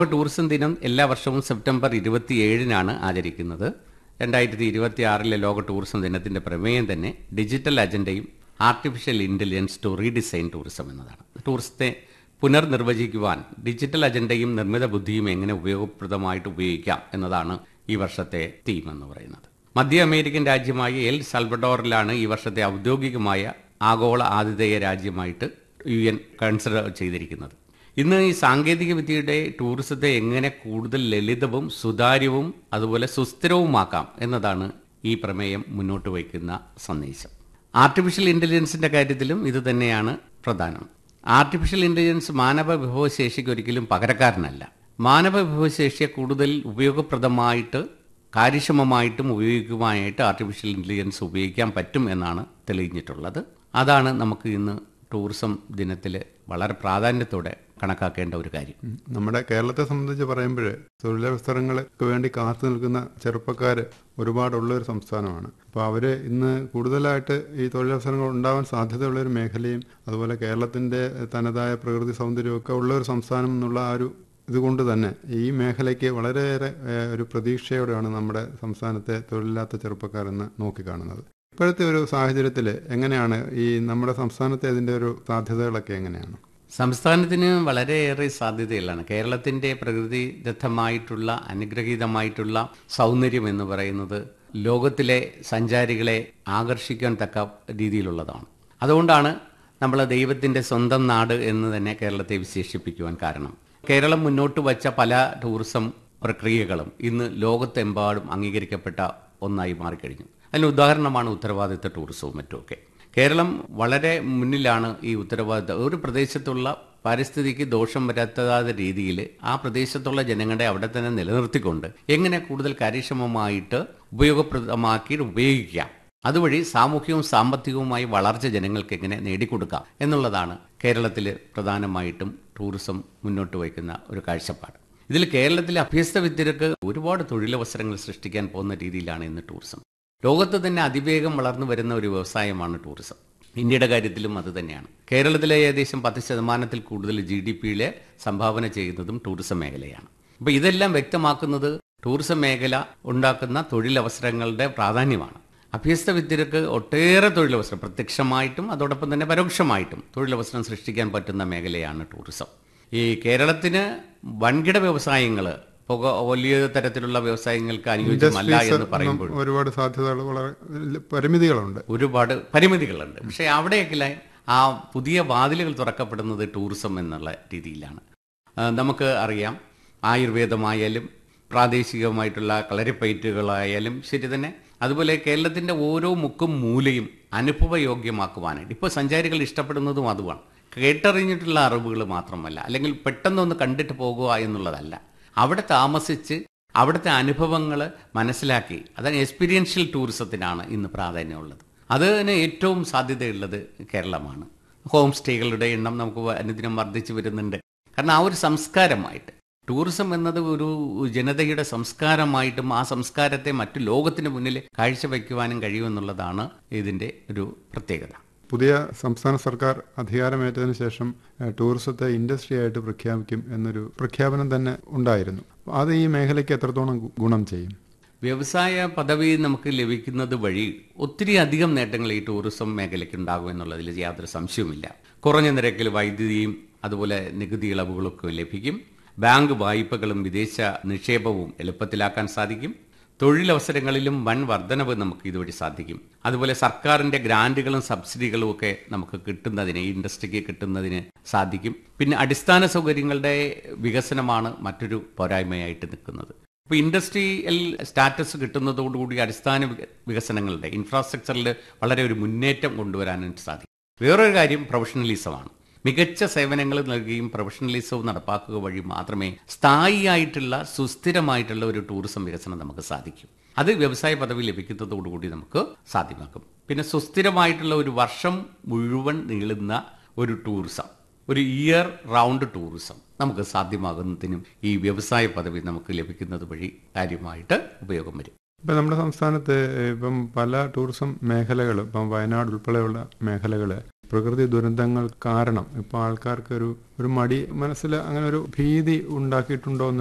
tourism ദിനം എല്ലാ വർഷവും സെപ്റ്റംബർ ഇരുപത്തിയേഴിനാണ് ആചരിക്കുന്നത് രണ്ടായിരത്തി ഇരുപത്തി ആറിലെ ലോക ടൂറിസം ദിനത്തിന്റെ പ്രമേയം തന്നെ ഡിജിറ്റൽ അജണ്ടയും artificial intelligence to redesign tourism എന്നതാണ് ടൂറിസത്തെ പുനർനിർവചിക്കുവാൻ ഡിജിറ്റൽ അജണ്ടയും നിർമ്മിത ബുദ്ധിയും എങ്ങനെ ഉപയോഗപ്രദമായിട്ട് ഉപയോഗിക്കാം എന്നതാണ് ഈ വർഷത്തെ തീം എന്ന് പറയുന്നത് മധ്യ അമേരിക്കൻ രാജ്യമായ എൽ സൽവഡോറിലാണ് ഈ വർഷത്തെ ഔദ്യോഗികമായ ആഗോള ആതിഥേയ രാജ്യമായിട്ട് യു എൻ കൺസിഡർ ചെയ്തിരിക്കുന്നത് ഇന്ന് ഈ സാങ്കേതിക വിദ്യയുടെ ടൂറിസത്തെ എങ്ങനെ കൂടുതൽ ലളിതവും സുതാര്യവും അതുപോലെ സുസ്ഥിരവുമാക്കാം എന്നതാണ് ഈ പ്രമേയം മുന്നോട്ട് വയ്ക്കുന്ന സന്ദേശം ആർട്ടിഫിഷ്യൽ ഇന്റലിജൻസിന്റെ കാര്യത്തിലും ഇത് തന്നെയാണ് പ്രധാനം ആർട്ടിഫിഷ്യൽ ഇന്റലിജൻസ് മാനവ വിഭവശേഷിക്ക് ഒരിക്കലും പകരക്കാരനല്ല മാനവ വിഭവശേഷിയെ കൂടുതൽ ഉപയോഗപ്രദമായിട്ട് കാര്യക്ഷമമായിട്ടും ഉപയോഗിക്കുവാനായിട്ട് ആർട്ടിഫിഷ്യൽ ഇന്റലിജൻസ് ഉപയോഗിക്കാൻ പറ്റും എന്നാണ് തെളിഞ്ഞിട്ടുള്ളത് അതാണ് നമുക്ക് ഇന്ന് ടൂറിസം ദിനത്തിൽ വളരെ പ്രാധാന്യത്തോടെ കണക്കാക്കേണ്ട ഒരു കാര്യം നമ്മുടെ കേരളത്തെ സംബന്ധിച്ച് പറയുമ്പോൾ തൊഴിലവസരങ്ങൾക്ക് വേണ്ടി കാത്തു നിൽക്കുന്ന ചെറുപ്പക്കാർ ഒരുപാടുള്ള ഒരു സംസ്ഥാനമാണ് അപ്പോൾ അവർ ഇന്ന് കൂടുതലായിട്ട് ഈ തൊഴിലവസരങ്ങൾ ഉണ്ടാവാൻ സാധ്യതയുള്ള ഒരു മേഖലയും അതുപോലെ കേരളത്തിൻ്റെ തനതായ പ്രകൃതി സൗന്ദര്യമൊക്കെ ഉള്ള ഒരു സംസ്ഥാനം എന്നുള്ള ആ ഒരു ഇതുകൊണ്ട് തന്നെ ഈ മേഖലയ്ക്ക് വളരെയേറെ ഏഹ്, ഒരു പ്രതീക്ഷയോടെയാണ് നമ്മുടെ സംസ്ഥാനത്തെ തൊഴിലില്ലാത്ത ചെറുപ്പക്കാരെന്ന് നോക്കിക്കാണുന്നത് ഇപ്പോഴത്തെ ഒരു സാഹചര്യത്തിൽ എങ്ങനെയാണ് ഈ നമ്മുടെ സംസ്ഥാനത്തെ ഇതിൻ്റെ ഒരു സാധ്യതകളൊക്കെ എങ്ങനെയാണ് സംസ്ഥാനത്തിന് വളരെയേറെ സാധ്യതകളാണ് കേരളത്തിന്റെ പ്രകൃതിദത്തമായിട്ടുള്ള അനുഗ്രഹീതമായിട്ടുള്ള സൗന്ദര്യം എന്ന് പറയുന്നത് ലോകത്തിലെ സഞ്ചാരികളെ ആകർഷിക്കാൻ തക്ക രീതിയിലുള്ളതാണ് അതുകൊണ്ടാണ് നമ്മൾ ദൈവത്തിന്റെ സ്വന്തം നാട് എന്ന് തന്നെ കേരളത്തെ വിശേഷിപ്പിക്കുവാൻ കാരണം കേരളം മുന്നോട്ട് വച്ച പല ടൂറിസം പ്രക്രിയകളും ഇന്ന് ലോകത്തെമ്പാടും അംഗീകരിക്കപ്പെട്ട ഒന്നായി മാറിക്കഴിഞ്ഞു അതിന് ഉദാഹരണമാണ് ഉത്തരവാദിത്ത ടൂറിസവും മറ്റുമൊക്കെ കേരളം വളരെ മുന്നിലാണ് ഈ ഉത്തരവാദിത്ത ഒരു പ്രദേശത്തുള്ള പരിസ്ഥിതിക്ക് ദോഷം വരാത്തതായ രീതിയിൽ ആ പ്രദേശത്തുള്ള ജനങ്ങളെ അവിടെ തന്നെ നിലനിർത്തിക്കൊണ്ട് എങ്ങനെ കൂടുതൽ കാര്യക്ഷമമായിട്ട് ഉപയോഗപ്രദമാക്കി ഉപയോഗിക്കാം അതുവഴി സാമൂഹികവും സാമ്പത്തികവുമായി വളർച്ച ജനങ്ങൾക്ക് എങ്ങനെ നേടിക്കൊടുക്കാം എന്നുള്ളതാണ് കേരളത്തിൽ പ്രധാനമായിട്ടും ടൂറിസം മുന്നോട്ട് വയ്ക്കുന്ന ഒരു കാഴ്ചപ്പാട് ഇതിൽ കേരളത്തിലെ അഭ്യസ്ത വിദ്യർക്ക് ഒരുപാട് തൊഴിലവസരങ്ങൾ സൃഷ്ടിക്കാൻ പോകുന്ന രീതിയിലാണ് ഇന്ന് ടൂറിസം ലോകത്ത് തന്നെ അതിവേഗം വളർന്നു വരുന്ന ഒരു വ്യവസായമാണ് ടൂറിസം ഇന്ത്യയുടെ കാര്യത്തിലും അത് തന്നെയാണ് കേരളത്തിലെ ഏകദേശം പത്ത് ശതമാനത്തിൽ കൂടുതൽ ജി ഡി പിയിലെ സംഭാവന ചെയ്യുന്നതും ടൂറിസം മേഖലയാണ് അപ്പോൾ ഇതെല്ലാം വ്യക്തമാക്കുന്നത് ടൂറിസം മേഖല ഉണ്ടാക്കുന്ന തൊഴിലവസരങ്ങളുടെ പ്രാധാന്യമാണ് അഭ്യസ്ത വിദ്യർക്ക് ഒട്ടേറെ തൊഴിലവസരം പ്രത്യക്ഷമായിട്ടും അതോടൊപ്പം തന്നെ പരോക്ഷമായിട്ടും തൊഴിലവസരം സൃഷ്ടിക്കാൻ പറ്റുന്ന മേഖലയാണ് ടൂറിസം ഈ കേരളത്തിന് വൻകിട വ്യവസായങ്ങൾ പുക വലിയ തരത്തിലുള്ള വ്യവസായങ്ങൾക്ക് അനുയോജ്യമല്ല എന്ന് പറയുമ്പോൾ ഒരുപാട് സാധ്യതകൾ വളരെ പരിമിതികളുണ്ട് ഒരുപാട് പരിമിതികളുണ്ട് പക്ഷേ അവിടെയൊക്കെ ആ പുതിയ വാതിലുകൾ തുറക്കപ്പെടുന്നത് ടൂറിസം എന്നുള്ള രീതിയിലാണ് ആ, നമുക്ക് അറിയാം ആയുർവേദമായാലും പ്രാദേശികമായിട്ടുള്ള കളരിപ്പയറ്റുകളായാലും ശരി തന്നെ അതുപോലെ കേരളത്തിൻ്റെ ഓരോ മുക്കും മൂലയും അനുഭവയോഗ്യമാക്കുവാനായിട്ട് ഇപ്പോൾ സഞ്ചാരികൾ ഇഷ്ടപ്പെടുന്നതും അതുമാണ് കേട്ടറിഞ്ഞിട്ടുള്ള അറിവുകൾ മാത്രമല്ല അല്ലെങ്കിൽ പെട്ടെന്നൊന്ന് കണ്ടിട്ട് പോകുക എന്നുള്ളതല്ല അവിടെ താമസിച്ച് അവിടുത്തെ അനുഭവങ്ങൾ മനസ്സിലാക്കി അതാണ് എക്സ്പീരിയൻഷ്യൽ ടൂറിസത്തിനാണ് ഇന്ന് പ്രാധാന്യമുള്ളത് അതിന് ഏറ്റവും സാധ്യതയുള്ളത് കേരളമാണ് ഹോം സ്റ്റേകളുടെ എണ്ണം നമുക്ക് വ- അനുദിനം വർദ്ധിച്ചു വരുന്നുണ്ട് കാരണം ആ ഒരു സംസ്കാരമായിട്ട് ടൂറിസം എന്നത് ഒരു ജനതയുടെ സംസ്കാരമായിട്ടും ആ സംസ്കാരത്തെ മറ്റു ലോകത്തിന് മുന്നിൽ കാഴ്ചവെക്കുവാനും കഴിയുമെന്നുള്ളതാണ് ഇതിൻ്റെ ഒരു പ്രത്യേകത പുതിയ സംസ്ഥാന സർക്കാർ അധികാരമേറ്റതിനു ശേഷം ഏഹ്, ടൂറിസത്തെ ഇൻഡസ്ട്രി ആയിട്ട് പ്രഖ്യാപിക്കും എന്നൊരു പ്രഖ്യാപനം തന്നെ ഉണ്ടായിരുന്നു അത് ഈ മേഖലയ്ക്ക് എത്രത്തോളം ഗു- ഗുണം ചെയ്യും വ്യവസായ പദവി നമുക്ക് ലഭിക്കുന്നത് വഴി ഒത്തിരി അധികം നേട്ടങ്ങൾ ഈ ടൂറിസം മേഖലയ്ക്ക് ഉണ്ടാകും എന്നുള്ളതിൽ യാതൊരു സംശയവുമില്ല കുറഞ്ഞ നിരക്കിൽ വൈദ്യുതിയും അതുപോലെ നികുതി ഇളവുകളൊക്കെ ലഭിക്കും ബാങ്ക് വായ്പകളും വിദേശ നിക്ഷേപവും എളുപ്പത്തിലാക്കാൻ സാധിക്കും തൊഴിലവസരങ്ങളിലും വൻ വർധനവ് നമുക്ക് ഇതുവഴി സാധിക്കും അതുപോലെ സർക്കാരിന്റെ ഗ്രാന്റുകളും സബ്സിഡികളും ഒക്കെ നമുക്ക് കിട്ടുന്നതിന് ഈ ഇൻഡസ്ട്രിക്ക് കിട്ടുന്നതിന് സാധിക്കും പിന്നെ അടിസ്ഥാന സൗകര്യങ്ങളുടെ വികസനമാണ് മറ്റൊരു പോരായ്മയായിട്ട് നിൽക്കുന്നത് ഇപ്പോൾ ഇൻഡസ്ട്രിയൽ സ്റ്റാറ്റസ് കിട്ടുന്നതോടുകൂടി അടിസ്ഥാന വിക- വികസനങ്ങളുടെ ഇൻഫ്രാസ്ട്രക്ചറിൽ വളരെ ഒരു മുന്നേറ്റം കൊണ്ടുവരാനായിട്ട് സാധിക്കും വേറൊരു കാര്യം പ്രൊഫഷണലിസമാണ് മികച്ച സേവനങ്ങൾ നൽകുകയും പ്രൊഫഷണലിസവും നടപ്പാക്കുക വഴി മാത്രമേ സ്ഥായിയായിട്ടുള്ള സുസ്ഥിരമായിട്ടുള്ള ഒരു ടൂറിസം വികസനം നമുക്ക് സാധിക്കും അത് വ്യവസായ പദവി ലഭിക്കുന്നതോടുകൂടി നമുക്ക് സാധ്യമാക്കും പിന്നെ സുസ്ഥിരമായിട്ടുള്ള ഒരു വർഷം മുഴുവൻ നീളുന്ന ഒരു ടൂറിസം ഒരു ഇയർ റൗണ്ട് ടൂറിസം നമുക്ക് സാധ്യമാകുന്നതിനും ഈ വ്യവസായ പദവി നമുക്ക് ലഭിക്കുന്നത് വഴി കാര്യമായിട്ട് ഉപയോഗം വരും ഇപ്പം നമ്മുടെ സംസ്ഥാനത്ത് ഇപ്പം പല ടൂറിസം മേഖലകൾ ഇപ്പം വയനാട് ഉൾപ്പെടെയുള്ള മേഖലകൾ പ്രകൃതി ദുരന്തങ്ങൾ കാരണം ഇപ്പോൾ ആൾക്കാർക്ക് ഒരു ഒരു മടി മനസ്സിൽ അങ്ങനെ ഒരു ഭീതി ഉണ്ടാക്കിയിട്ടുണ്ടോ എന്ന്